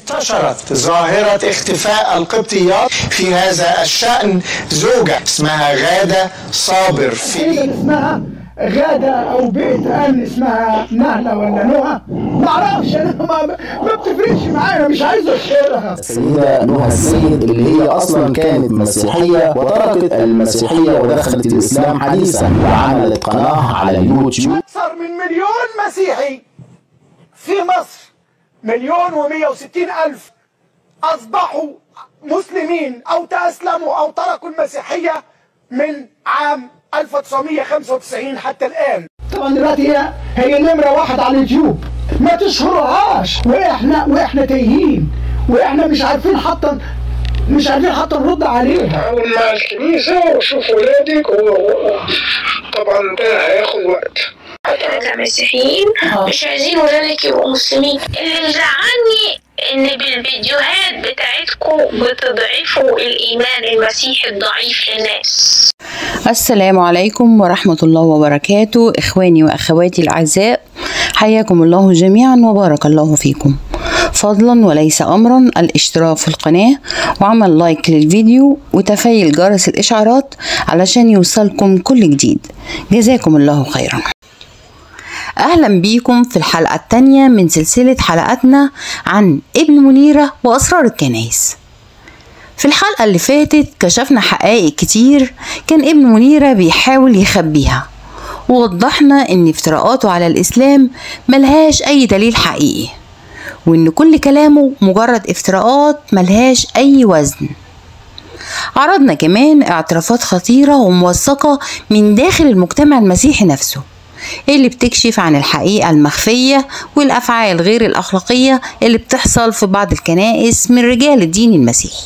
انتشرت ظاهرة اختفاء القبطيات في هذا الشأن زوجة اسمها غادة صابر في اسمها غادة أو بيت أمن اسمها نهلة ولا نهى معرفش أنا ما, ما بتفرقش معايا مش عايز أشهرها السيدة نهى السيد اللي هي أصلا كانت مسيحية وتركت المسيحية ودخلت الإسلام حديثا وعملت قناة على اليوتيوب أكثر من مليون مسيحي في مصر مليون ومية وستين ألف أصبحوا مسلمين أو تأسلموا أو تركوا المسيحية من عام 1995 حتى الآن طبعا دلوقتي هي هي نمرة واحد على اليوتيوب ما تشهرهاش واحنا واحنا تايهين واحنا مش عارفين حتى مش عارفين حتى نرد عليها حاول مع الكنيسة وشوف ولادك وطبعا ده هياخد وقت احنا كمسيحيين مش عايزين ولادك يبقوا مسلمين اللي زعلني ان بالفيديوهات بتاعتكم بتضعفوا الايمان المسيحي الضعيف للناس السلام عليكم ورحمة الله وبركاته إخواني وأخواتي الأعزاء حياكم الله جميعا وبارك الله فيكم فضلا وليس أمرا الاشتراك في القناة وعمل لايك للفيديو وتفعيل جرس الإشعارات علشان يوصلكم كل جديد جزاكم الله خيرا أهلا بيكم في الحلقة التانية من سلسلة حلقاتنا عن ابن منيرة وأسرار الكنائس في الحلقة اللي فاتت كشفنا حقائق كتير كان ابن منيرة بيحاول يخبيها ووضحنا ان افتراءاته على الاسلام ملهاش اي دليل حقيقي وان كل كلامه مجرد افتراءات ملهاش اي وزن عرضنا كمان اعترافات خطيرة وموثقة من داخل المجتمع المسيحي نفسه اللي بتكشف عن الحقيقة المخفية والأفعال غير الأخلاقية اللي بتحصل في بعض الكنائس من رجال الدين المسيحي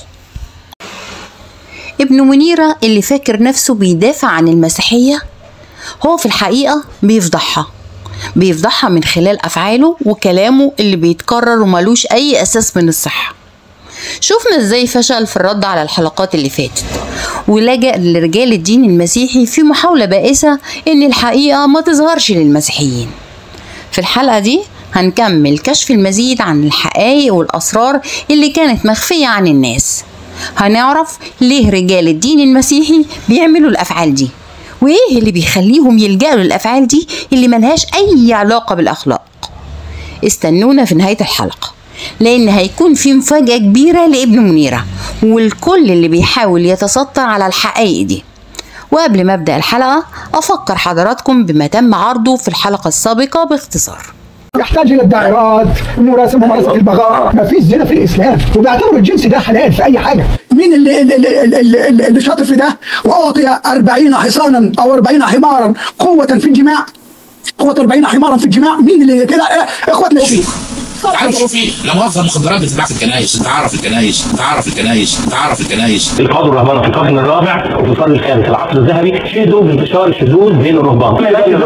ابن منيرة اللي فاكر نفسه بيدافع عن المسيحية هو في الحقيقة بيفضحها بيفضحها من خلال أفعاله وكلامه اللي بيتكرر وملوش أي أساس من الصحة شفنا ازاي فشل في الرد على الحلقات اللي فاتت ولجأ لرجال الدين المسيحي في محاولة بائسة ان الحقيقة ما تظهرش للمسيحيين في الحلقة دي هنكمل كشف المزيد عن الحقائق والأسرار اللي كانت مخفية عن الناس هنعرف ليه رجال الدين المسيحي بيعملوا الأفعال دي وإيه اللي بيخليهم يلجأوا للأفعال دي اللي ملهاش أي علاقة بالأخلاق استنونا في نهاية الحلقة لأن هيكون في مفاجأة كبيرة لابن منيرة والكل اللي بيحاول يتستر على الحقائق دي وقبل ما أبدأ الحلقة أفكر حضراتكم بما تم عرضه في الحلقة السابقة باختصار يحتاج الى الدائرات المراسمه ممارسه البغاء ما فيش زنا في الاسلام وبيعتبروا الجنس ده حلال في اي حاجه مين اللي اللي, اللي, اللي, اللي شاطر في ده واعطي 40 حصانا او 40 حمارا قوه في الجماع قوه 40 حمارا في الجماع مين اللي كده إيه؟ اخواتنا الشيوخ تعرفوا في لو موظف مخدرات بتتباع في الكنايس تعرف الكنايس تعرف الكنايس تعرف الكنايس القاضي الرهبان في القرن الرابع وفي القرن الخامس العصر الذهبي شهدوا بانتشار الشذوذ بين الرهبان.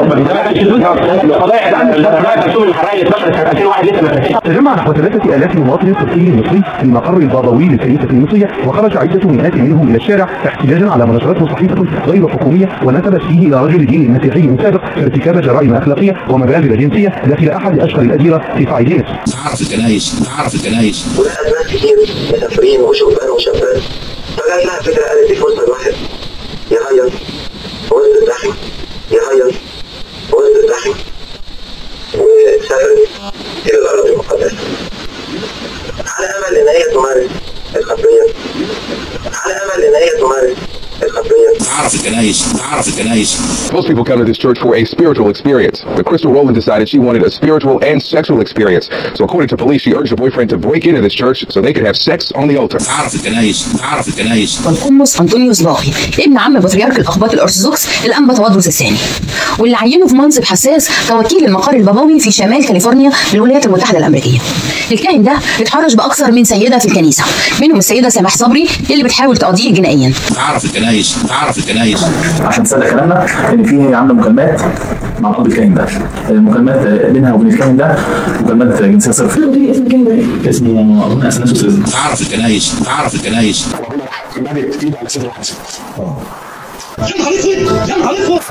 قضايا رسوم الحرائق 12 سنه 2001 لسه ما تجمع نحو 3000 مواطن قبطي مصري في المقر البابوي للكنيسة المصرية وخرج عدة مئات منهم إلى الشارع احتجاجا على ما نشرته صحيفة غير حكومية ونسبت فيه إلى رجل دين مسيحي سابق ارتكاب جرائم أخلاقية ومبالغ جنسية داخل أحد أشهر الأديرة في صعيدينس. تعرف الكنايس تعرف الكنايس والأزمات كتير مسافرين وشبان وشابات فجات لها فكرة قالت دي فرصة الواحد يغير وسط الزحمة يغير وسط الزحمة وسافرت إلى الأراضي المقدسة على أمل إن هي تمارس الخطية على أمل إن هي تمارس الخطية تعرف الكنايس تعرف الكنايس Most people come to this church for a spiritual experience, but Crystal Rowland decided she wanted a spiritual and sexual experience. So according to police, she urged her boyfriend to break into this church so they could have sex on the altar. تعرف الكنايس تعرف الكنايس والقمص أنطونيوس باقي ابن عم بطريرك الأقباط الأرثوذكس الأنبا توادرس الثاني واللي عينه في منصب حساس كوكيل المقر البابوي في شمال كاليفورنيا بالولايات المتحدة الأمريكية الكاهن ده اتحرش بأكثر من سيدة في الكنيسة منهم السيدة سماح صبري اللي بتحاول تقضيه جنائيا تعرف الكنايس تعرف الكنايس عشان تصدق كلامنا ان في عندنا مكالمات مع الاب الكاهن ده المكالمات بينها وبين الكاهن ده مكالمات جنسيه صرف اسم الكاهن ده اسمه اظن اثناسوس تعرف الكنايس تعرف الكنايس مدت ايده على صدر الحسن يا نهار اسود يا نهار اسود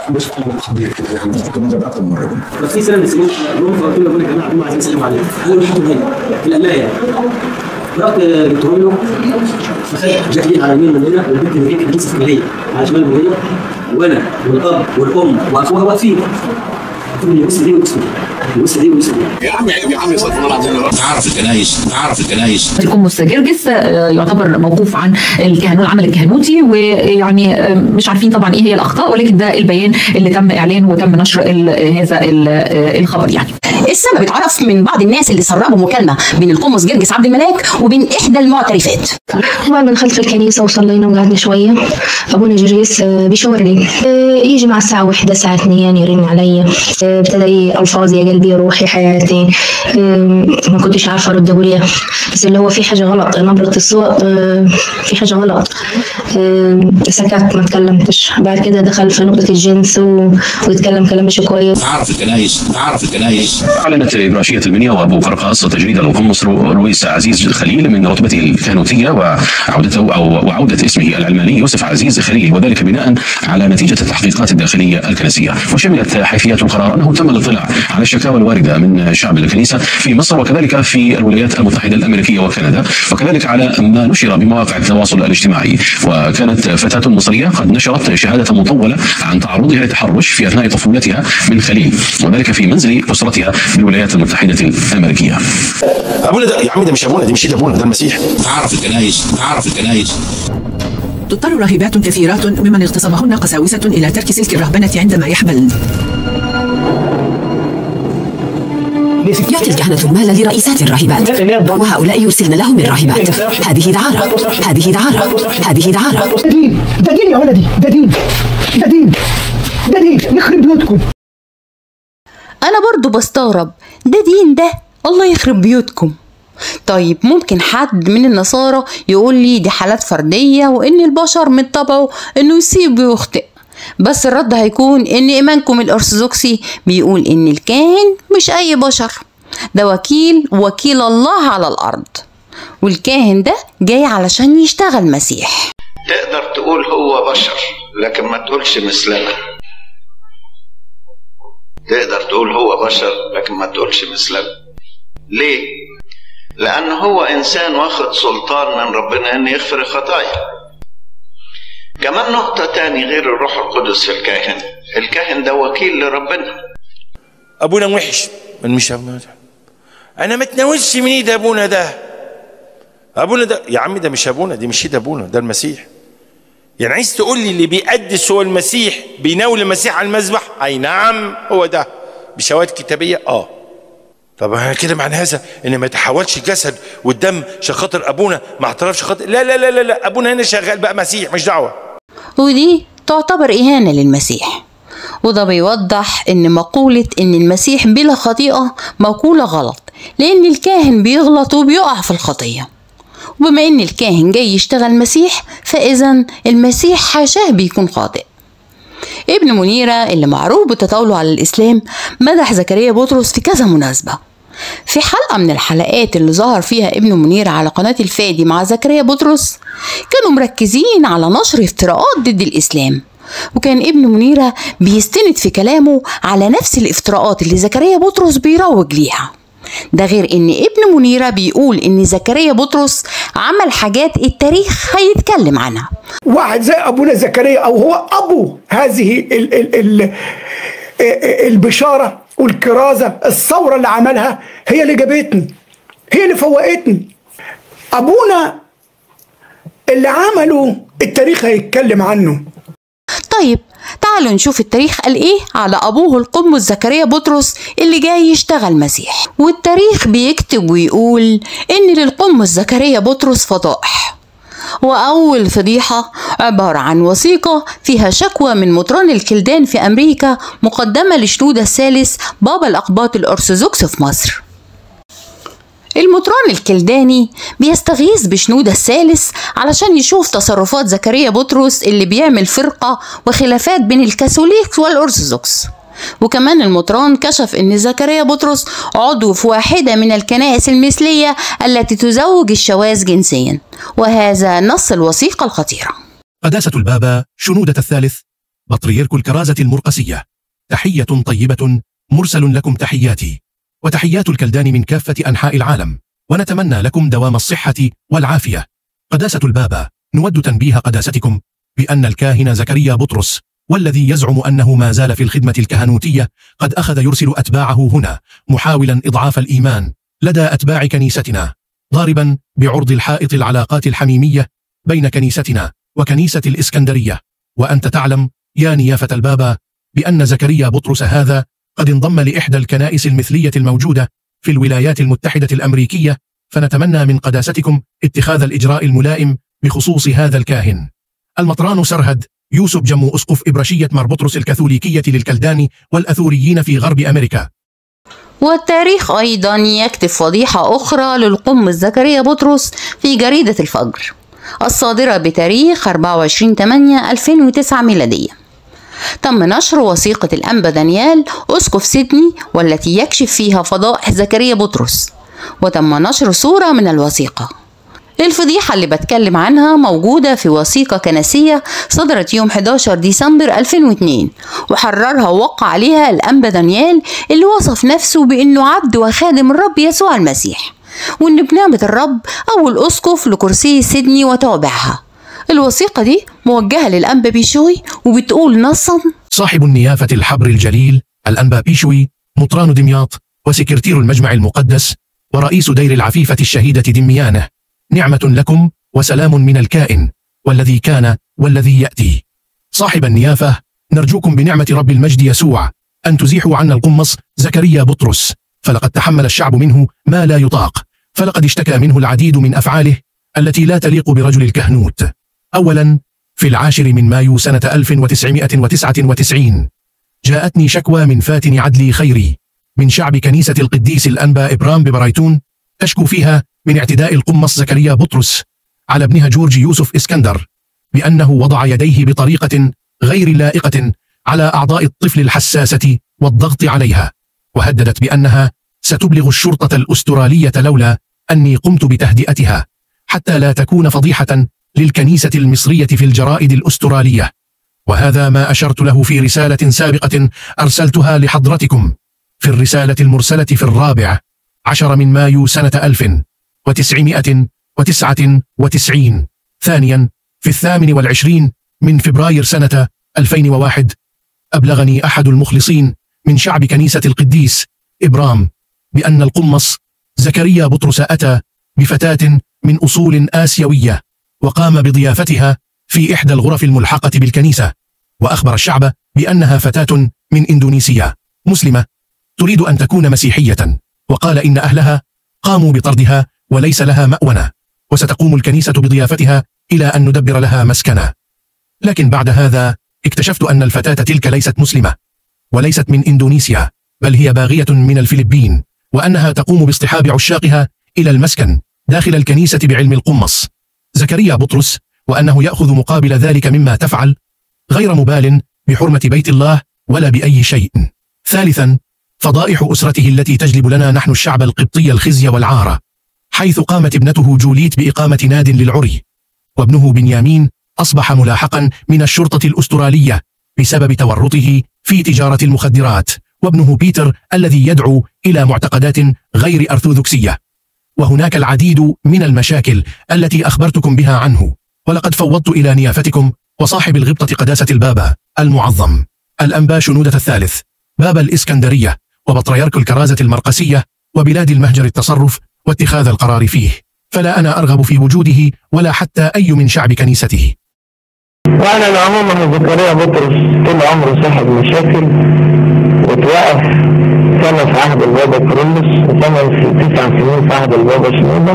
بس انا خبير كده يعني كمان ده اكتر من مره بس في سنه من السنين جم فقلت لهم يا جماعه هم عايزين يسلموا عليكم قالوا لي حطوا هنا في القلايه يعني رحت جبتهم له فخدت جاكلين على يمين من هنا والبنت اللي هيك الكنيسه الفجريه على شمال من هنا وانا والاب والام واخوها واقفين قلت لهم يبص دي ويبص دي يبص دي ويبص دي يا عم يا عم استغفر الله العظيم تعرف الكنايس تعرف الكنايس القمص جرجس آه، يعتبر موقوف عن الكهنوت العمل الكهنوتي ويعني آه، مش عارفين طبعا ايه هي الاخطاء ولكن ده البيان اللي تم اعلانه وتم نشر ال- هذا ال- آه، الخبر يعني السبب اتعرف من بعض الناس اللي سربوا مكالمه بين القمص جرجس عبد الملاك وبين احدى المعترفات بعد ما دخلت في الكنيسة وصلينا وقعدنا شوية أبونا جرجس آه، بيشاورني آه، يجي مع الساعة واحدة الساعة اثنين يرن عليا آه، ابتدى ي- ألفاظ يا قلبي روحي حياتي آه، ما كنتش عارفة أرد أقول إيه بس اللي هو في حاجة غلط نبرة الصوت آه، في حاجة غلط آه، سكت ما تكلمتش بعد كده دخل في نقطة الجنس و- ويتكلم كلام مش كويس تعرف الكنايس تعرف الكنايس أعلنت إبراشية المنيا وأبو قرقاص تجريد القمص رو- رويس عزيز خليل من رتبته الكهنوتية وعودته أو وعودة اسمه العلماني يوسف عزيز خليل وذلك بناء على نتيجة التحقيقات الداخلية الكنسية وشملت حيثيات القرار أنه تم الاطلاع على الشكاوى الواردة من شعب الكنيسة في مصر وكذلك في الولايات المتحدة الأمريكية وكندا وكذلك على ما نشر بمواقع التواصل الاجتماعي وكانت فتاة مصرية قد نشرت شهادة مطولة عن تعرضها للتحرش في أثناء طفولتها من خليل وذلك في منزل أسرتها بالولايات المتحدة الأمريكية ابونا ده يا عم ده مش ابونا ده مش ايد ابونا ده المسيح تعرف الكنايس تعرف الكنايس تضطر راهبات كثيرات ممن اغتصبهن قساوسة إلى ترك سلك الرهبنة عندما يحملن يعطي الكهنة المال لرئيسات الراهبات وهؤلاء يرسلن لهم الراهبات هذه دعارة هذه دعارة هذه دعارة ده دين ده دين يا ولدي ده دين ده دين ده دين يخرب بيوتكم انا برضو بستغرب ده دين ده الله يخرب بيوتكم طيب ممكن حد من النصارى يقول لي دي حالات فردية وان البشر من طبعه انه يصيب ويخطئ بس الرد هيكون ان ايمانكم الارثوذكسي بيقول ان الكاهن مش اي بشر ده وكيل وكيل الله على الارض والكاهن ده جاي علشان يشتغل مسيح تقدر تقول هو بشر لكن ما تقولش مثلنا تقدر تقول هو بشر لكن ما تقولش مثلنا ليه لان هو انسان واخد سلطان من ربنا ان يغفر الخطايا كمان نقطة تاني غير الروح القدس في الكاهن الكاهن ده وكيل لربنا ابونا وحش من مش ابونا ده انا ما اتناولش من ايد ابونا ده ابونا ده يا عم ده مش ابونا دي مش ايد ابونا ده المسيح يعني عايز تقول لي اللي بيقدس هو المسيح بيناول المسيح على المذبح اي نعم هو ده بشواهد كتابيه اه طب انا كده معنى هذا ان ما يتحولش الجسد والدم عشان خاطر ابونا ما اعترفش خاطر لا لا لا لا, لا. ابونا هنا شغال بقى مسيح مش دعوه ودي تعتبر إهانة للمسيح وده بيوضح إن مقولة إن المسيح بلا خطيئة مقولة غلط لأن الكاهن بيغلط وبيقع في الخطية وبما إن الكاهن جاي يشتغل مسيح فإذا المسيح حاشاه بيكون خاطئ ابن منيرة اللي معروف بتطاوله على الإسلام مدح زكريا بطرس في كذا مناسبة في حلقة من الحلقات اللي ظهر فيها ابن منير على قناة الفادي مع زكريا بطرس كانوا مركزين على نشر افتراءات ضد الإسلام وكان ابن منيرة بيستند في كلامه على نفس الافتراءات اللي زكريا بطرس بيروج ليها ده غير ان ابن منيرة بيقول ان زكريا بطرس عمل حاجات التاريخ هيتكلم عنها واحد زي ابونا زكريا او هو ابو هذه ال ال ال البشاره والكرازه الثوره اللي عملها هي اللي جابتني هي اللي فوقتني ابونا اللي عمله التاريخ هيتكلم عنه طيب تعالوا نشوف التاريخ قال ايه على ابوه القمص زكريا بطرس اللي جاي يشتغل مسيح والتاريخ بيكتب ويقول ان للقمص زكريا بطرس فضائح وأول فضيحة عبارة عن وثيقة فيها شكوى من مطران الكلدان في أمريكا مقدمة لشنودة الثالث بابا الأقباط الأرثوذكس في مصر المطران الكلداني بيستغيث بشنودة الثالث علشان يشوف تصرفات زكريا بطرس اللي بيعمل فرقة وخلافات بين الكاثوليك والأرثوذكس وكمان المطران كشف ان زكريا بطرس عضو في واحدة من الكنائس المثلية التي تزوج الشواذ جنسيا وهذا نص الوثيقة الخطيرة قداسة البابا شنودة الثالث بطريرك الكرازة المرقسية تحية طيبة مرسل لكم تحياتي وتحيات الكلدان من كافة أنحاء العالم ونتمنى لكم دوام الصحة والعافية قداسة البابا نود تنبيه قداستكم بأن الكاهن زكريا بطرس والذي يزعم أنه ما زال في الخدمة الكهنوتية قد أخذ يرسل أتباعه هنا محاولا إضعاف الإيمان لدى أتباع كنيستنا ضاربا بعرض الحائط العلاقات الحميمية بين كنيستنا وكنيسة الإسكندرية وأنت تعلم يا نيافة البابا بأن زكريا بطرس هذا قد انضم لإحدى الكنائس المثلية الموجودة في الولايات المتحدة الأمريكية فنتمنى من قداستكم اتخاذ الإجراء الملائم بخصوص هذا الكاهن المطران سرهد يوسف جمو أسقف إبرشية مربطرس الكاثوليكية للكلدان والأثوريين في غرب أمريكا والتاريخ أيضا يكتب فضيحة أخرى للقم زكريا بطرس في جريدة الفجر الصادرة بتاريخ 24/8/2009 ميلادية تم نشر وثيقة الأنبا دانيال أسقف سيدني والتي يكشف فيها فضائح زكريا بطرس وتم نشر صورة من الوثيقة الفضيحة اللي بتكلم عنها موجودة في وثيقة كنسية صدرت يوم 11 ديسمبر 2002 وحررها ووقع عليها الأنبا دانيال اللي وصف نفسه بأنه عبد وخادم الرب يسوع المسيح وإن بنعمة الرب أول أسقف لكرسي سيدني وتابعها الوثيقة دي موجهة للأنبا بيشوي وبتقول نصا صاحب النيافة الحبر الجليل الأنبا بيشوي مطران دمياط وسكرتير المجمع المقدس ورئيس دير العفيفة الشهيدة دميانه نعمة لكم وسلام من الكائن والذي كان والذي يأتي صاحب النيافة نرجوكم بنعمة رب المجد يسوع أن تزيحوا عنا القمص زكريا بطرس فلقد تحمل الشعب منه ما لا يطاق فلقد اشتكى منه العديد من أفعاله التي لا تليق برجل الكهنوت أولا في العاشر من مايو سنة 1999 جاءتني شكوى من فاتن عدلي خيري من شعب كنيسة القديس الأنبا إبرام ببرايتون تشكو فيها من اعتداء القمص زكريا بطرس على ابنها جورج يوسف اسكندر بأنه وضع يديه بطريقة غير لائقة على أعضاء الطفل الحساسة والضغط عليها وهددت بأنها ستبلغ الشرطة الأسترالية لولا أني قمت بتهدئتها حتى لا تكون فضيحة للكنيسة المصرية في الجرائد الأسترالية وهذا ما أشرت له في رسالة سابقة أرسلتها لحضرتكم في الرسالة المرسلة في الرابع عشر من مايو سنة ألف وتسعمائة وتسعة وتسعين ثانيا في الثامن والعشرين من فبراير سنة 2001 أبلغني أحد المخلصين من شعب كنيسة القديس إبرام بأن القمص زكريا بطرس أتى بفتاة من أصول آسيوية وقام بضيافتها في إحدى الغرف الملحقة بالكنيسة وأخبر الشعب بأنها فتاة من إندونيسيا مسلمة تريد أن تكون مسيحية وقال إن أهلها قاموا بطردها وليس لها مأونة وستقوم الكنيسة بضيافتها إلى أن ندبر لها مسكنا لكن بعد هذا اكتشفت أن الفتاة تلك ليست مسلمة وليست من إندونيسيا بل هي باغية من الفلبين وأنها تقوم باصطحاب عشاقها إلى المسكن داخل الكنيسة بعلم القمص زكريا بطرس وأنه يأخذ مقابل ذلك مما تفعل غير مبال بحرمة بيت الله ولا بأي شيء ثالثا فضائح أسرته التي تجلب لنا نحن الشعب القبطي الخزي والعار حيث قامت ابنته جوليت بإقامة ناد للعري وابنه بنيامين أصبح ملاحقا من الشرطة الأسترالية بسبب تورطه في تجارة المخدرات وابنه بيتر الذي يدعو إلى معتقدات غير أرثوذكسية وهناك العديد من المشاكل التي أخبرتكم بها عنه ولقد فوضت إلى نيافتكم وصاحب الغبطة قداسة البابا المعظم الأنبا شنودة الثالث باب الإسكندرية وبطريرك الكرازة المرقسية وبلاد المهجر التصرف واتخاذ القرار فيه فلا أنا أرغب في وجوده ولا حتى أي من شعب كنيسته وانا العموم ان زكريا بطرس طول عمره صاحب مشاكل وتوقف سنة في عهد البابا كرولوس وسنة في تسع سنين في عهد البابا شنودة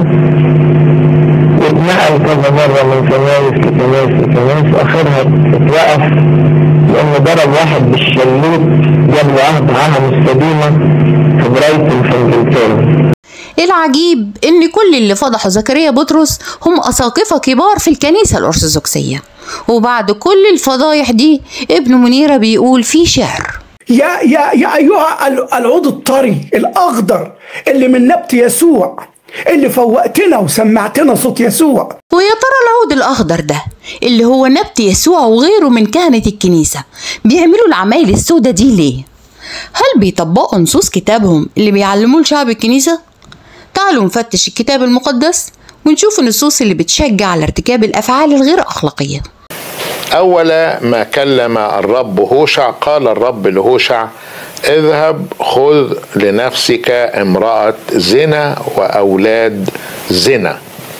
واتنقل كذا مرة من كنايس لكنايس لكنايس واخرها اتوقف لانه ضرب واحد بالشلوت جاب له عهد عهد السديمة في برايتون في انجلترا العجيب ان كل اللي فضحوا زكريا بطرس هم اساقفه كبار في الكنيسه الارثوذكسيه وبعد كل الفضايح دي ابن منيره بيقول في شعر يا يا يا ايها ال- العود الطري الاخضر اللي من نبت يسوع اللي فوقتنا وسمعتنا صوت يسوع ويا ترى العود الأخضر ده اللي هو نبت يسوع وغيره من كهنة الكنيسة بيعملوا العمايل السودة دي ليه؟ هل بيطبقوا نصوص كتابهم اللي بيعلموه لشعب الكنيسة؟ تعالوا نفتش الكتاب المقدس ونشوف النصوص اللي بتشجع على ارتكاب الأفعال الغير أخلاقية أول ما كلم الرب هوشع قال الرب لهوشع اذهب خذ لنفسك امرأة زنا وأولاد زنا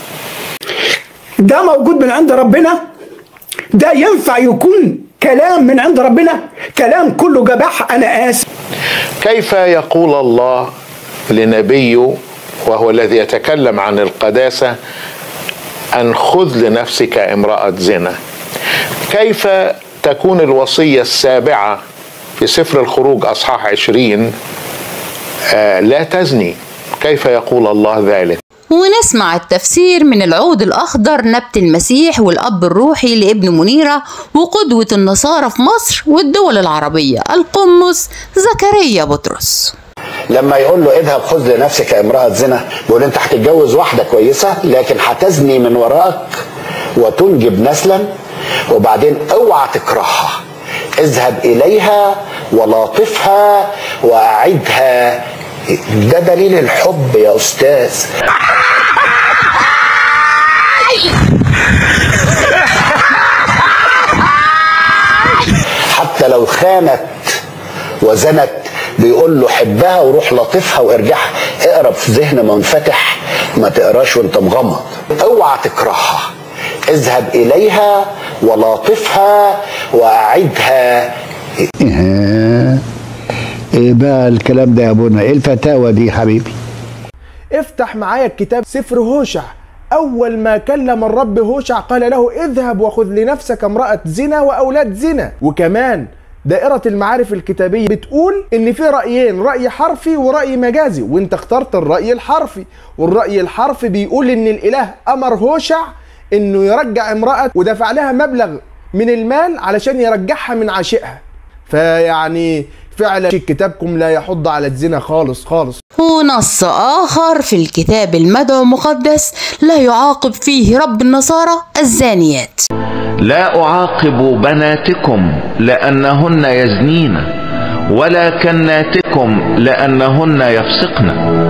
ده موجود من عند ربنا ده ينفع يكون كلام من عند ربنا كلام كله جبح انا اسف كيف يقول الله لنبيه وهو الذي يتكلم عن القداسة أن خذ لنفسك امرأة زنا كيف تكون الوصية السابعة في سفر الخروج أصحاح عشرين آه لا تزني كيف يقول الله ذلك ونسمع التفسير من العود الأخضر نبت المسيح والأب الروحي لابن منيرة وقدوة النصارى في مصر والدول العربية القمص زكريا بطرس لما يقول له اذهب خذ لنفسك امرأة زنا بيقول انت هتتجوز واحدة كويسة لكن هتزني من وراءك وتنجب نسلا وبعدين اوعى تكرهها اذهب اليها ولاطفها واعدها ده دليل الحب يا استاذ حتى لو خانت وزنت بيقول له حبها وروح لطفها وارجعها اقرا في ذهن منفتح ما تقراش وانت مغمض اوعى تكرهها اذهب اليها ولاطفها واعدها إيه ايه بقى الكلام ده يا ابونا ايه الفتاوى دي حبيبي افتح معايا الكتاب سفر هوشع أول ما كلم الرب هوشع قال له اذهب وخذ لنفسك امرأة زنا وأولاد زنا وكمان دائرة المعارف الكتابية بتقول إن في رأيين رأي حرفي ورأي مجازي وأنت اخترت الرأي الحرفي والرأي الحرفي بيقول إن الإله أمر هوشع إنه يرجع امرأة ودفع لها مبلغ من المال علشان يرجعها من عاشقها فيعني فعلا كتابكم لا يحض على الزنا خالص خالص ونص آخر في الكتاب المدعو المقدس لا يعاقب فيه رب النصارى الزانيات لا أعاقب بناتكم لأنهن يزنين ولا كناتكم لأنهن يفسقن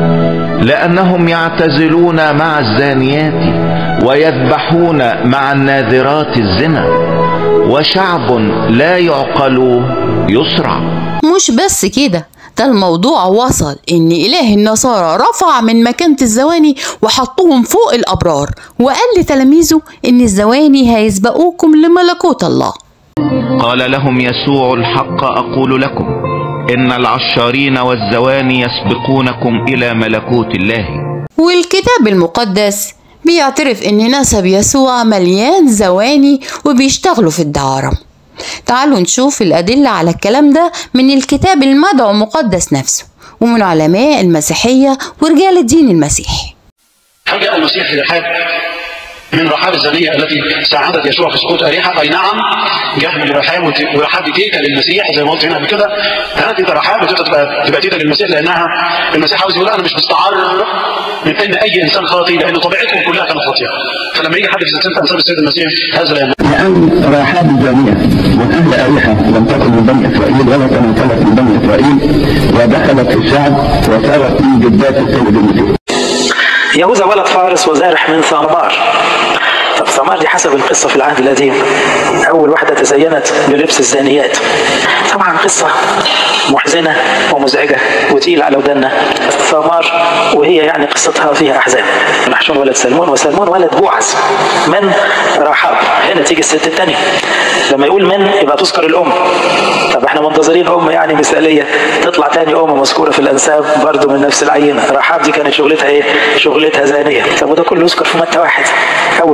لأنهم يعتزلون مع الزانيات ويذبحون مع الناذرات الزنا وشعب لا يعقل يسرع مش بس كده ده الموضوع وصل ان اله النصارى رفع من مكانة الزواني وحطهم فوق الابرار وقال لتلاميذه ان الزواني هيسبقوكم لملكوت الله قال لهم يسوع الحق أقول لكم إن العشارين والزواني يسبقونكم إلى ملكوت الله والكتاب المقدس بيعترف ان نسب يسوع مليان زواني وبيشتغلوا في الدعارة تعالوا نشوف الأدلة على الكلام ده من الكتاب المدعو مقدس نفسه ومن علماء المسيحية ورجال الدين المسيحي هل جاء المسيح لرحاب من رحاب الزانية التي ساعدت يشوع في سقوط أريحة أي نعم جه من رحاب وت- ورحاب دي تيتا للمسيح زي ما قلت هنا قبل كده هل تيتا رحاب وتيتا تبقى تبقى تيتا للمسيح لأنها المسيح عاوز يقول أنا مش مستعار من أن أي إنسان خاطي لأن طبيعتهم كلها كانت خاطئة فلما يجي حد في سلسلة أنصار السيد المسيح هذا لا يمنع لأن راحات الزانية من أهل أريحة لم تكن من بني إسرائيل ولا تمثلت من بني إسرائيل ودخلت في الشعب وصارت من جدات السيد المسيح يهوذا ولد فارس وزارح من ثمار طب ثمار دي حسب القصة في العهد القديم أول واحدة تزينت بلبس الزانيات طبعا قصة محزنة ومزعجة وتقيلة على ودنا ثمار وهي يعني قصتها فيها أحزان محشون ولد سلمون وسلمون ولد بوعز من رحاب هنا تيجي الست الثانية لما يقول من يبقى تذكر الأم طب احنا منتظرين أم يعني مثالية تطلع تاني أم مذكورة في الأنساب برضو من نفس العينة رحاب دي كانت شغلتها إيه؟ شغلتها زانية طب وده كله يذكر في متى واحد أول صفحة كده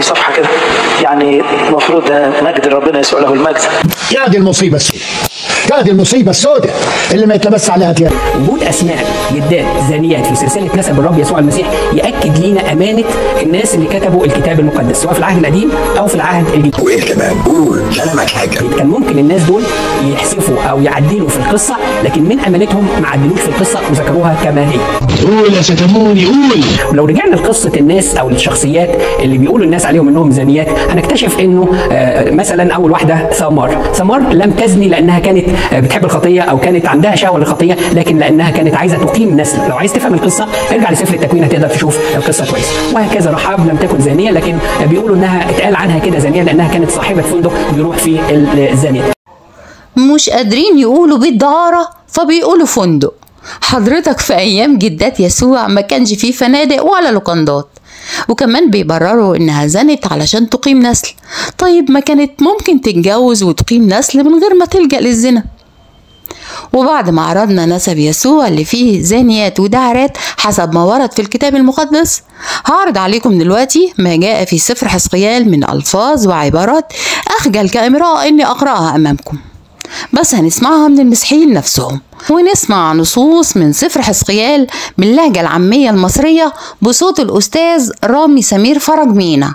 يعني المفروض مجد ربنا يسوع له المجد يا دي المصيبه السوداء يا دي المصيبه السوداء اللي ما يتلبس عليها تيار وجود اسماء جدات زانيات في سلسله نسب الرب يسوع المسيح ياكد لينا امانه الناس اللي كتبوا الكتاب المقدس سواء في العهد القديم او في العهد الجديد وايه كمان قول كلامك حاجه كان ممكن الناس دول يحسفوا او يعدلوا في القصه لكن من امانتهم ما عدلوش في القصه وذكروها كما هي قول يا ستموني قول ولو رجعنا لقصه الناس او الشخصيات اللي بيقولوا الناس عليهم انهم زانيات هنكتشف انه آه، مثلا اول واحده ثمار ثمار لم تزني لانها كانت آه، بتحب الخطيه او كانت عندها شهوه للخطيه لكن لانها كانت عايزه تقيم نسل لو عايز تفهم القصه ارجع لسفر التكوين هتقدر تشوف القصه كويس وهكذا رحاب لم تكن زانيه لكن بيقولوا انها اتقال عنها كده زانيه لانها كانت صاحبه فندق بيروح فيه الزانيه مش قادرين يقولوا بيت دعارة فبيقولوا فندق حضرتك في أيام جدات يسوع ما كانش فيه فنادق ولا لوكندات وكمان بيبرروا إنها زنت علشان تقيم نسل طيب ما كانت ممكن تتجوز وتقيم نسل من غير ما تلجأ للزنا وبعد ما عرضنا نسب يسوع اللي فيه زانيات ودعرات حسب ما ورد في الكتاب المقدس هعرض عليكم دلوقتي ما جاء في سفر حسقيال من ألفاظ وعبارات أخجل كامرأة إني أقرأها أمامكم بس هنسمعها من المسيحيين نفسهم ونسمع نصوص من سفر حسقيال باللهجة العامية المصرية بصوت الأستاذ رامي سمير فرج مينا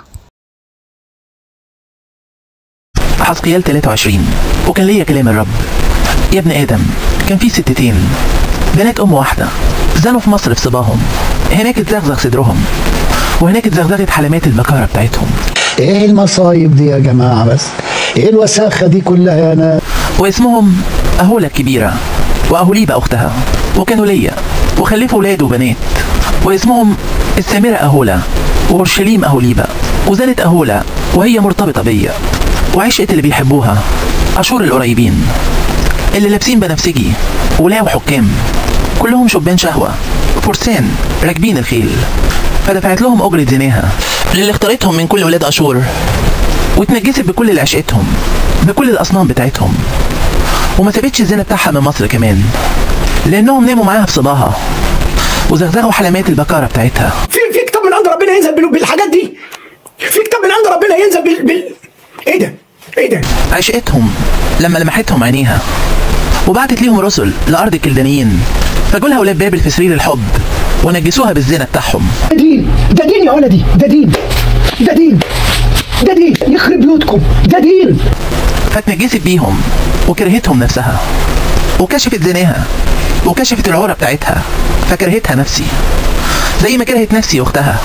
حسقيال 23 وكان ليا كلام الرب يا ابن آدم كان في ستتين بنات أم واحدة زنوا في مصر في صباهم هناك اتزغزغ صدرهم وهناك اتزغزغت حلمات البكارة بتاعتهم ايه المصايب دي يا جماعه بس ايه الوساخه دي كلها يا ناس واسمهم أهولة الكبيرة وأهوليبة أختها وكانوا ليا وخلفوا ولاد وبنات واسمهم السامرة أهولة وأورشليم أهوليبة وزنت أهولة وهي مرتبطة بيا وعشقت اللي بيحبوها أشور القريبين اللي لابسين بنفسجي ولاو حكام كلهم شبان شهوة فرسان راكبين الخيل فدفعت لهم أجرة زناها للي اختارتهم من كل ولاد أشور واتنجست بكل اللي عشقتهم بكل الأصنام بتاعتهم وما سابتش الزنا بتاعها من مصر كمان لأنهم ناموا معاها في صباها وزغزغوا حلمات البكارة بتاعتها في في كتاب من عند ربنا ينزل بال- بالحاجات دي في كتاب من عند ربنا ينزل بال, بال... ايه ده ايه ده عشقتهم لما لمحتهم عينيها وبعتت ليهم رسل لأرض الكلدانيين فجولها ولاد بابل في سرير الحب ونجسوها بالزنا بتاعهم ده دين ده دين يا ولدي ده دين ده دين ده دين يخرب بيوتكم ده دين فاتنجست بيهم وكرهتهم نفسها وكشفت زناها وكشفت العورة بتاعتها فكرهتها نفسي زي ما كرهت نفسي واختها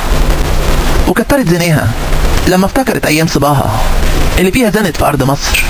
وكترت زناها لما افتكرت ايام صباها اللي فيها زنت في ارض مصر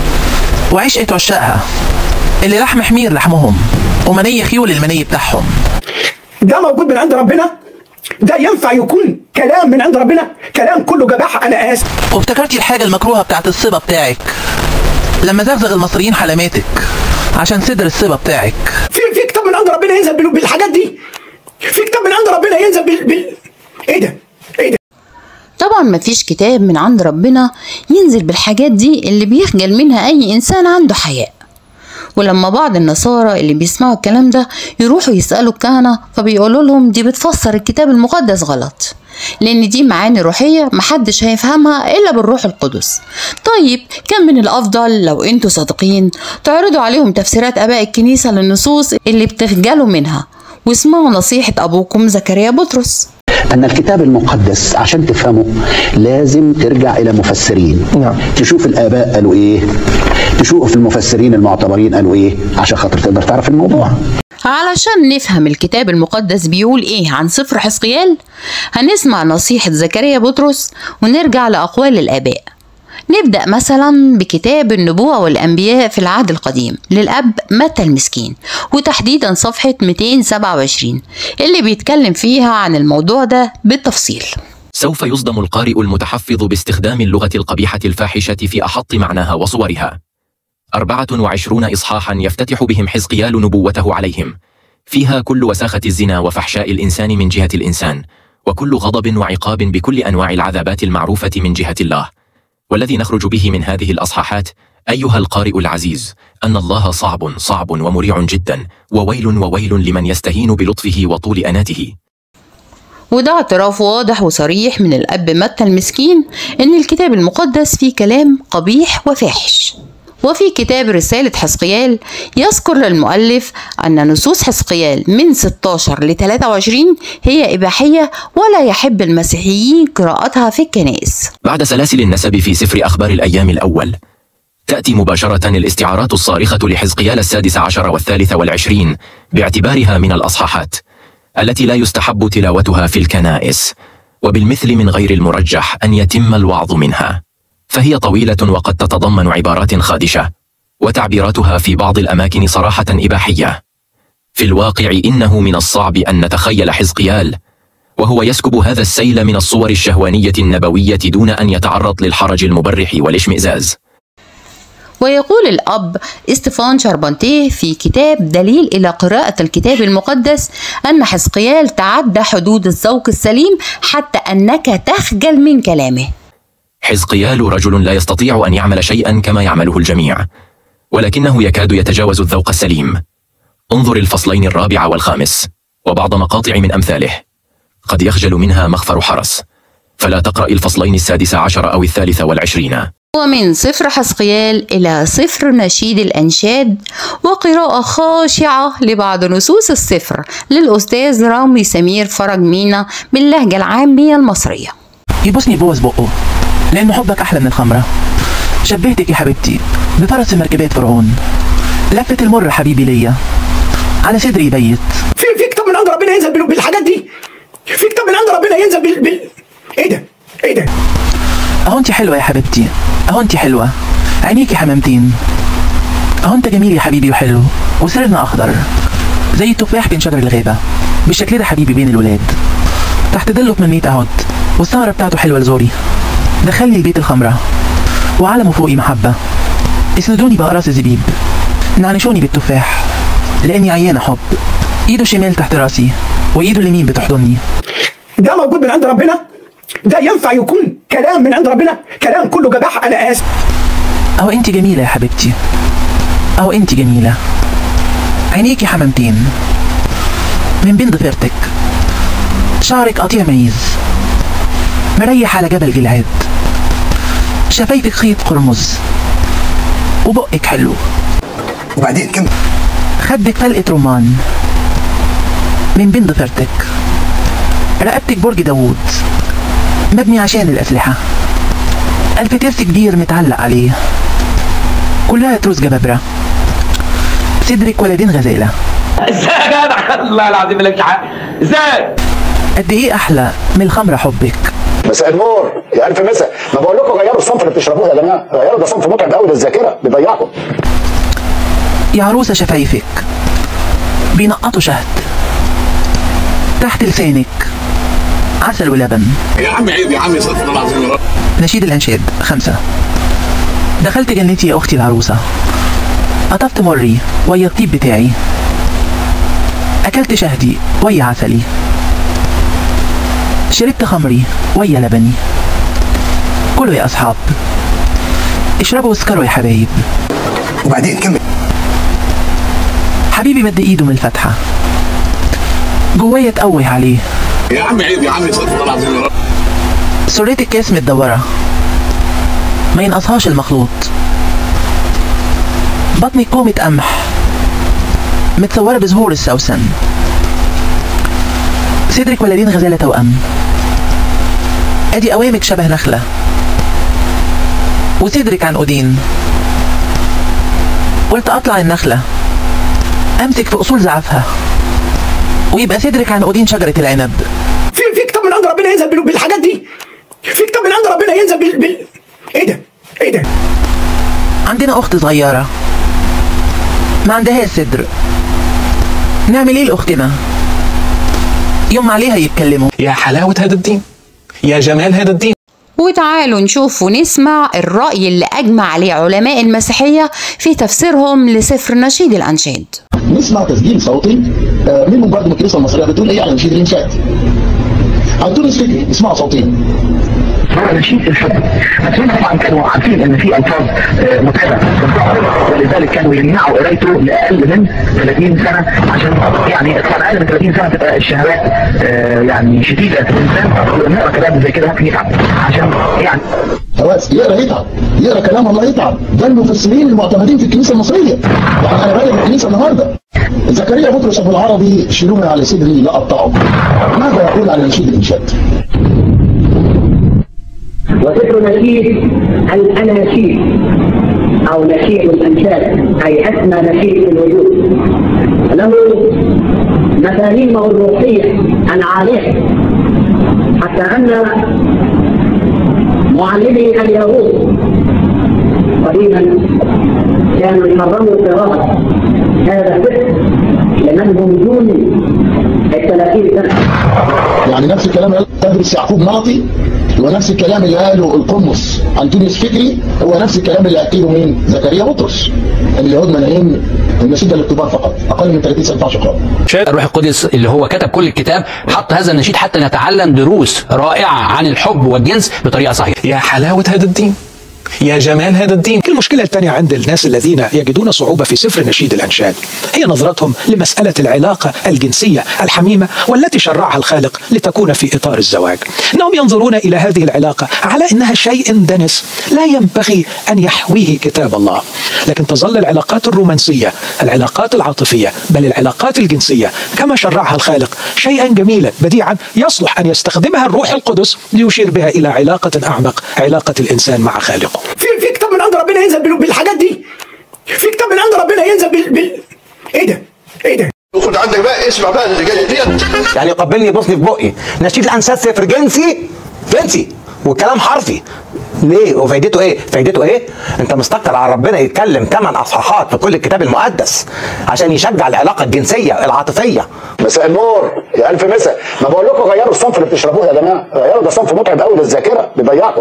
وعشقت عشاقها اللي لحم حمير لحمهم ومني خيول المني بتاعهم ده موجود من عند ربنا ده ينفع يكون كلام من عند ربنا كلام كله جباحة انا اسف وافتكرتي الحاجة المكروهة بتاعت الصبا بتاعك لما زغزغ المصريين حلماتك عشان صدر الصبا بتاعك في في كتاب من عند ربنا ينزل بال- بالحاجات دي في كتاب من عند ربنا ينزل بال, بال... ايه ده ايه ده طبعا مفيش كتاب من عند ربنا ينزل بالحاجات دي اللي بيخجل منها أي إنسان عنده حياء ولما بعض النصارى اللي بيسمعوا الكلام ده يروحوا يسألوا الكهنة فبيقولوا لهم دي بتفسر الكتاب المقدس غلط لأن دي معاني روحية محدش هيفهمها إلا بالروح القدس طيب كان من الأفضل لو أنتوا صادقين تعرضوا عليهم تفسيرات آباء الكنيسة للنصوص اللي بتخجلوا منها واسمعوا نصيحة أبوكم زكريا بطرس أن الكتاب المقدس عشان تفهمه لازم ترجع إلى مفسرين نعم. تشوف الآباء قالوا إيه تشوف المفسرين المعتبرين قالوا إيه عشان خاطر تقدر تعرف الموضوع علشان نفهم الكتاب المقدس بيقول ايه عن سفر حزقيال هنسمع نصيحة زكريا بطرس ونرجع لأقوال الآباء نبدأ مثلا بكتاب النبوة والأنبياء في العهد القديم للأب متى المسكين وتحديدا صفحة 227 اللي بيتكلم فيها عن الموضوع ده بالتفصيل سوف يصدم القارئ المتحفظ باستخدام اللغة القبيحة الفاحشة في أحط معناها وصورها. أربعة وعشرون إصحاحا يفتتح بهم حزقيال نبوته عليهم. فيها كل وساخة الزنا وفحشاء الإنسان من جهة الإنسان، وكل غضب وعقاب بكل أنواع العذابات المعروفة من جهة الله. والذي نخرج به من هذه الأصحاحات أيها القارئ العزيز أن الله صعب صعب ومريع جدا وويل وويل لمن يستهين بلطفه وطول أناته وده اعتراف واضح وصريح من الأب متى المسكين إن الكتاب المقدس فيه كلام قبيح وفاحش وفي كتاب رسالة حزقيال يذكر المؤلف أن نصوص حزقيال من 16 ل 23 هي إباحية ولا يحب المسيحيين قراءتها في الكنائس بعد سلاسل النسب في سفر أخبار الأيام الأول تأتي مباشرة الاستعارات الصارخة لحزقيال السادس عشر والثالث والعشرين باعتبارها من الأصحاحات التي لا يستحب تلاوتها في الكنائس وبالمثل من غير المرجح أن يتم الوعظ منها فهي طويلة وقد تتضمن عبارات خادشة وتعبيراتها في بعض الأماكن صراحة إباحية في الواقع إنه من الصعب أن نتخيل حزقيال وهو يسكب هذا السيل من الصور الشهوانية النبوية دون أن يتعرض للحرج المبرح والاشمئزاز ويقول الأب استفان شربنتيه في كتاب دليل إلى قراءة الكتاب المقدس أن حزقيال تعدى حدود الذوق السليم حتى أنك تخجل من كلامه حزقيال رجل لا يستطيع أن يعمل شيئا كما يعمله الجميع ولكنه يكاد يتجاوز الذوق السليم انظر الفصلين الرابع والخامس وبعض مقاطع من أمثاله قد يخجل منها مخفر حرس فلا تقرأ الفصلين السادس عشر أو الثالث والعشرين ومن سفر حزقيال إلى سفر نشيد الأنشاد وقراءة خاشعة لبعض نصوص السفر للأستاذ رامي سمير فرج مينا باللهجة العامية المصرية يبوسني بوز بقه لأن حبك أحلى من الخمرة شبهتك يا حبيبتي بفرس مركبات فرعون لفة المر حبيبي ليا على صدري يبيت في في كتاب من عند ربنا ينزل بال- بالحاجات دي في كتاب من عند ربنا ينزل بال, بال... ايه ده ايه ده أهو أنت حلوة يا حبيبتي أهو أنت حلوة عينيكي حمامتين أهو أنت جميل يا حبيبي وحلو وسرنا أخضر زي التفاح بين شجر الغابة بالشكل ده حبيبي بين الولاد تحت ظله تمنيت أقعد والثمرة بتاعته حلوة لزوري دخلني البيت الخمرة وعلموا فوقي محبة اسندوني بأقراص الزبيب نعنشوني بالتفاح لأني عيانة حب إيده الشمال تحت راسي وإيده اليمين بتحضني ده موجود من عند ربنا ده ينفع يكون كلام من عند ربنا كلام كله جباح انا اسف أهو أنت جميلة يا حبيبتي أهو أنت جميلة عينيكي حمامتين من بين ضفيرتك شعرك قطيع ميز مريح على جبل جلعاد شفايفك خيط قرمز وبقك حلو وبعدين كم خدك فلقة رمان من بين ضفيرتك رقبتك برج داوود مبني عشان الأسلحة الفتيس كبير متعلق عليه كلها تروس جبابرة صدرك ولدين غزالة ازاي يا جدع الله العظيم لك حق ازاي قد ايه احلى من الخمرة حبك مساء النور يا الف مساء ما بقول لكم غيروا الصنف اللي بتشربوه يا جماعه غيروا ده صنف متعب قوي للذاكره بيضيعكم يا عروسة شفايفك بينقطوا شهد تحت لسانك عسل ولبن يا عم عيب يا عم استغفر الله العظيم يا رب نشيد الأنشاد خمسة دخلت جنتي يا أختي العروسة قطفت مري ويا الطيب بتاعي أكلت شهدي ويا عسلي شربت خمري ويا لبني كلوا يا أصحاب اشربوا واسكروا يا حبايب وبعدين كمل حبيبي مد ايده من الفتحة جوايا تقوه عليه يا عم عيب يا عم استغفر الله العظيم يا رب سرية الكاس متدورة ما ينقصهاش المخلوط بطني كومة قمح متصورة بزهور السوسن صدرك ولدين غزالة توأم ادي قوامك شبه نخلة وصدرك عنقودين قلت اطلع النخلة امسك في اصول زعفها ويبقى صدرك عنقودين شجرة العنب في في كتاب من عند ربنا ينزل بال- بالحاجات دي في كتاب من عند ربنا ينزل بال, بال... ايه ده ايه ده عندنا اخت صغيرة ما عندهاش صدر نعمل ايه لاختنا يوم عليها يتكلموا يا حلاوة هذا الدين يا جمال هذا الدين وتعالوا نشوف ونسمع الرأي اللي أجمع عليه علماء المسيحية في تفسيرهم لسفر نشيد الأنشاد نسمع تسجيل صوتي آه، منهم برضه من الكنيسه المصريه بتقول ايه على نشيد الانشاد عن تونس فكري اسمعوا صوتين هو نشيد الحب بس هم طبعا كانوا عارفين ان في الفاظ آه، متعبه في الظهر ولذلك كانوا يمنعوا قرايته لاقل من 30 سنه عشان يعني طبعا اقل من 30 سنه تبقى الشهوات آه، يعني شديده في الانسان ونقرا كلام زي كده ممكن يتعب عشان يعني خلاص يقرا يتعب يقرا كلام الله يتعب ده المفسرين المعتمدين في الكنيسه المصريه يعني انا راجل الكنيسه النهارده زكريا بطرس ابو العربي شيلوه من على صدري لا اقطعه ماذا يقول على نشيد الانشاد؟ وذكر نشيد الأناشيد أو نشيد الأنشاد أي أسمى نشيد في الوجود له مفاهيمه الروحية العالية حتى أن معلمي اليهود قديما كانوا يحرموا قراءة هذا الفقه لمن هم دون الثلاثين سنة يعني نفس الكلام اللي تدرس يعقوب ناطي هو نفس الكلام اللي قاله القمص انطونيوس فكري هو نفس الكلام اللي قاله مين؟ زكريا بطرس اليهود مانعين النشيد الاكتبار فقط اقل من 30 سنه شكرا الروح القدس اللي هو كتب كل الكتاب حط هذا النشيد حتى نتعلم دروس رائعة عن الحب والجنس بطريقة صحيحة يا حلاوة هذا الدين يا جمال هذا الدين المشكلة الثانية عند الناس الذين يجدون صعوبة في سفر نشيد الأنشاد هي نظرتهم لمسألة العلاقة الجنسية الحميمة والتي شرعها الخالق لتكون في إطار الزواج أنهم ينظرون إلى هذه العلاقة على أنها شيء دنس لا ينبغي أن يحويه كتاب الله لكن تظل العلاقات الرومانسية العلاقات العاطفية بل العلاقات الجنسية كما شرعها الخالق شيئا جميلا بديعا يصلح أن يستخدمها الروح القدس ليشير بها إلى علاقة أعمق علاقة الإنسان مع خالقه في في كتاب من عند ربنا ينزل بال- بالحاجات دي في كتاب من عند ربنا ينزل بال, بال... ايه ده ايه ده خد عندك بقى اسمع بقى اللي جاي ديت يعني يقبلني يبصني في بقي نشيد الانساد صفر جنسي جنسي والكلام حرفي ليه وفايدته ايه فايدته ايه انت مستكتر على ربنا يتكلم ثمان اصحاحات في كل الكتاب المقدس عشان يشجع العلاقه الجنسيه العاطفيه مساء النور يا الف مساء ما بقول لكم غيروا الصنف اللي بتشربوه يا جماعه غيروا ده صنف متعب قوي للذاكره بيضيعكم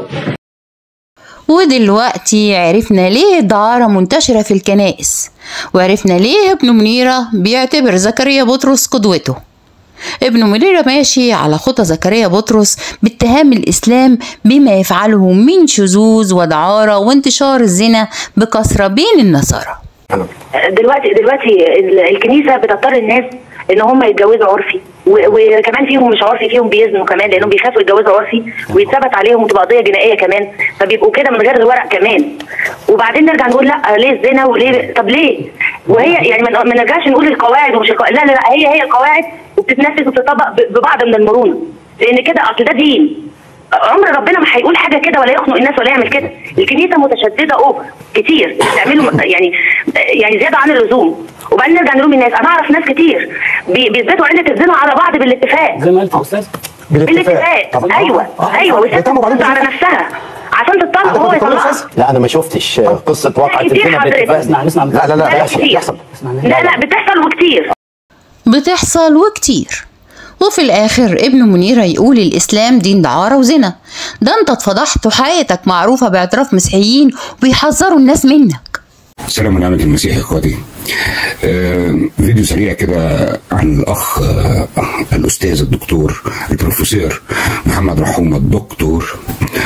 ودلوقتي عرفنا ليه الدعارة منتشرة في الكنائس وعرفنا ليه ابن منيرة بيعتبر زكريا بطرس قدوته ابن منيرة ماشي على خطى زكريا بطرس باتهام الإسلام بما يفعله من شذوذ ودعارة وانتشار الزنا بكثرة بين النصارى دلوقتي دلوقتي ال- الكنيسه بتضطر الناس ان هم يتجوزوا عرفي و- وكمان فيهم مش عرفي فيهم بيزنوا كمان لانهم بيخافوا يتجوزوا عرفي ويتثبت عليهم وتبقى قضيه جنائيه كمان فبيبقوا كده من غير ورق كمان وبعدين نرجع نقول لا ليه الزنا وليه طب ليه وهي يعني ما ما نرجعش نقول القواعد ومش القواعد لا لا لا هي هي القواعد وبتتنفذ وبتطبق ب- ببعض من المرونه لان كده اصل ده دين عمر ربنا ما هيقول حاجه كده ولا يخنق الناس ولا يعمل كده الكنيسه متشدده اوفر كتير بتعملوا يعني يعني زياده عن اللزوم وبعدين نرجع نلوم الناس انا اعرف ناس كتير بي- بيثبتوا عله الزنا على بعض بالاتفاق زي ما قلت يا استاذ بالاتفاق ايوه ايوه والست ترد على نفسها عشان تطلق هو يطلقها لا انا ما شفتش قصه واقعه كتير الزنا حضرتك. بالاتفاق اسمع- اسمع لا لا لا لا، بيحصل كتير. بيحصل لا لا بتحصل وكتير بتحصل وكتير وفي الآخر ابن منيرة يقول الإسلام دين دعارة وزنا ده انت اتفضحت وحياتك معروفة باعتراف مسيحيين وبيحذروا الناس منك سلام ونعمة المسيح يا اخواتي آه فيديو سريع كده عن الاخ آه الاستاذ الدكتور البروفيسور محمد رحومة الدكتور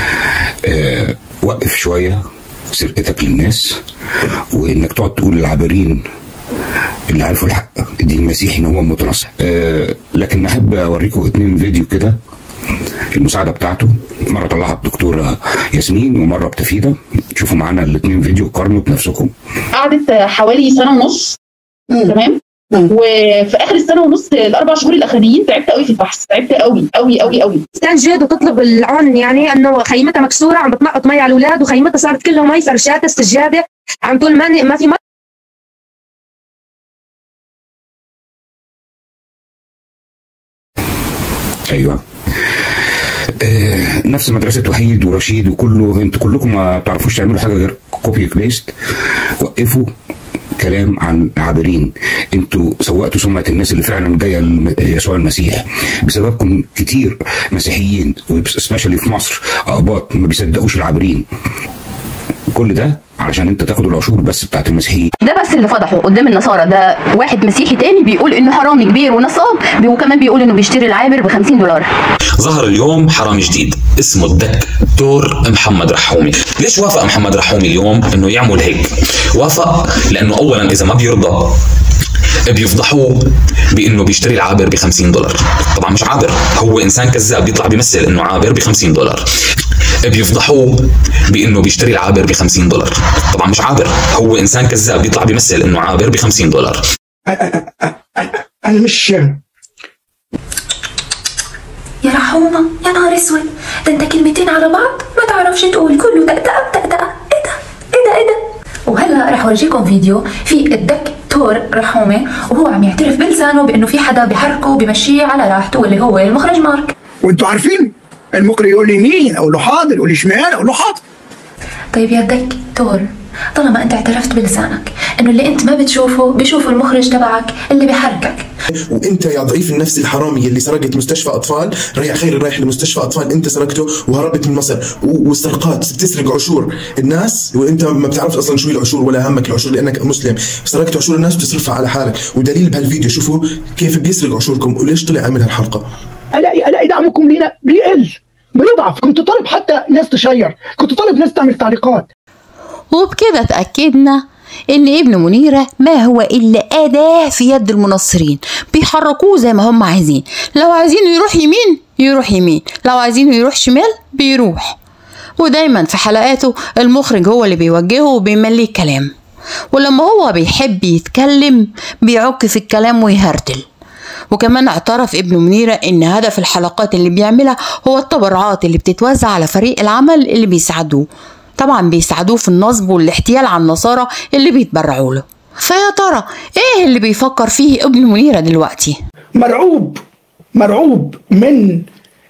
آه وقف شوية سرقتك للناس وانك تقعد تقول للعابرين اللي عارفوا الحق الدين المسيحي ان هو متنصر آه لكن احب اوريكم اتنين فيديو كده المساعده بتاعته مره طلعها الدكتوره ياسمين ومره بتفيده شوفوا معانا الاثنين فيديو قارنوا بنفسكم قعدت حوالي سنه ونص تمام وفي اخر السنه ونص الاربع شهور الاخرانيين تعبت قوي في البحث تعبت قوي قوي قوي قوي تستنجد وتطلب العون يعني انه خيمتها مكسوره عم بتنقط مي على الاولاد وخيمتها صارت كلها مي فرشاتها السجاده عم تقول ما ما في مي ايوه آه نفس مدرسه وحيد ورشيد وكله انتوا كلكم ما بتعرفوش تعملوا حاجه غير كوبي بيست وقفوا كلام عن عابرين انتوا سوقتوا سمعه الناس اللي فعلا جايه لم- يسوع المسيح بسببكم كتير مسيحيين سبيشالي في مصر اقباط ما بيصدقوش العابرين كل ده علشان انت تاخد العشور بس بتاعت المسيحيين ده بس اللي فضحه قدام النصارى ده واحد مسيحي تاني بيقول انه حرامي كبير ونصاب وكمان بيقول انه بيشتري العابر ب 50 دولار ظهر اليوم حرامي جديد اسمه الدكتور محمد رحومي ليش وافق محمد رحومي اليوم انه يعمل هيك وافق لانه اولا اذا ما بيرضى بيفضحوه بانه بيشتري العابر ب 50 دولار طبعا مش عابر هو انسان كذاب بيطلع بيمثل انه عابر ب 50 دولار بيفضحوه بانه بيشتري العابر ب 50 دولار طبعا مش عابر هو انسان كذاب بيطلع بيمثل انه عابر ب 50 دولار انا مش يا رحومة يا نهار اسود ده انت كلمتين على بعض ما تعرفش تقول كله دقدقة بدقدقة ايه ده ايه ده ايه ده وهلا رح اورجيكم فيديو في الدكتور رحومة وهو عم يعترف بلسانه بانه في حدا بحركه وبمشيه على راحته واللي هو المخرج مارك وانتوا عارفين المخرج يقول لي يمين اقول له حاضر يقول لي شمال اقول له حاضر طيب يا دكتور طالما انت اعترفت بلسانك انه اللي انت ما بتشوفه بيشوفه المخرج تبعك اللي بحركك وانت يا ضعيف النفس الحرامي اللي سرقت مستشفى اطفال ريع خير رايح لمستشفى اطفال انت سرقته وهربت من مصر و- والسرقات بتسرق عشور الناس وانت ما بتعرف اصلا شو هي العشور ولا همك العشور لانك مسلم سرقت عشور الناس بتصرفها على حالك ودليل بهالفيديو شوفوا كيف بيسرق عشوركم وليش طلع عمل هالحلقه الاقي الاقي دعمكم لينا بيقل بيضعف كنت طالب حتى ناس تشير كنت طالب ناس تعمل تعليقات وبكده اتأكدنا إن ابن منيرة ما هو إلا أداة في يد المنصرين بيحركوه زي ما هم عايزين لو عايزينه يروح يمين يروح يمين لو عايزينه يروح شمال بيروح ودايما في حلقاته المخرج هو اللي بيوجهه وبيمليه الكلام ولما هو بيحب يتكلم بيعك في الكلام ويهرتل وكمان اعترف ابن منيرة ان هدف الحلقات اللي بيعملها هو التبرعات اللي بتتوزع على فريق العمل اللي بيساعدوه طبعا بيساعدوه في النصب والاحتيال على النصارى اللي بيتبرعوا له فيا ترى ايه اللي بيفكر فيه ابن منيرة دلوقتي مرعوب مرعوب من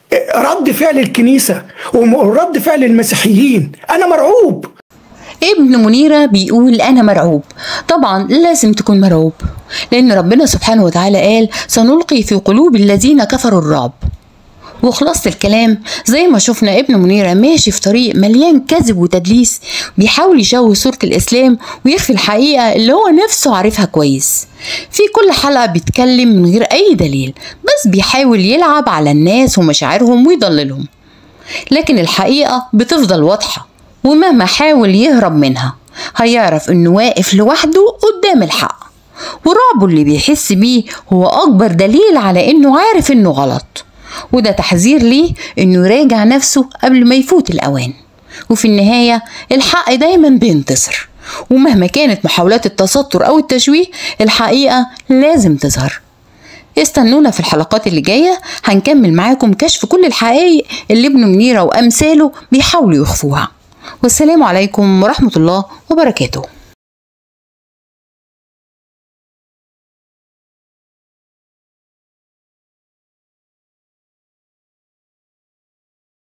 رد فعل الكنيسة ورد فعل المسيحيين أنا مرعوب ابن منيرة بيقول أنا مرعوب طبعا لازم تكون مرعوب لأن ربنا سبحانه وتعالى قال سنلقي في قلوب الذين كفروا الرعب وخلاصة الكلام زي ما شفنا ابن منيرة ماشي في طريق مليان كذب وتدليس بيحاول يشوه صورة الإسلام ويخفي الحقيقة اللي هو نفسه عارفها كويس في كل حلقة بيتكلم من غير أي دليل بس بيحاول يلعب على الناس ومشاعرهم ويضللهم لكن الحقيقة بتفضل واضحة ومهما حاول يهرب منها هيعرف انه واقف لوحده قدام الحق ورعبه اللي بيحس بيه هو اكبر دليل على انه عارف انه غلط وده تحذير ليه انه يراجع نفسه قبل ما يفوت الاوان وفي النهاية الحق دايما بينتصر ومهما كانت محاولات التستر او التشويه الحقيقة لازم تظهر استنونا في الحلقات اللي جاية هنكمل معاكم كشف كل الحقائق اللي ابن منيرة وأمثاله بيحاولوا يخفوها والسلام عليكم ورحمة الله وبركاته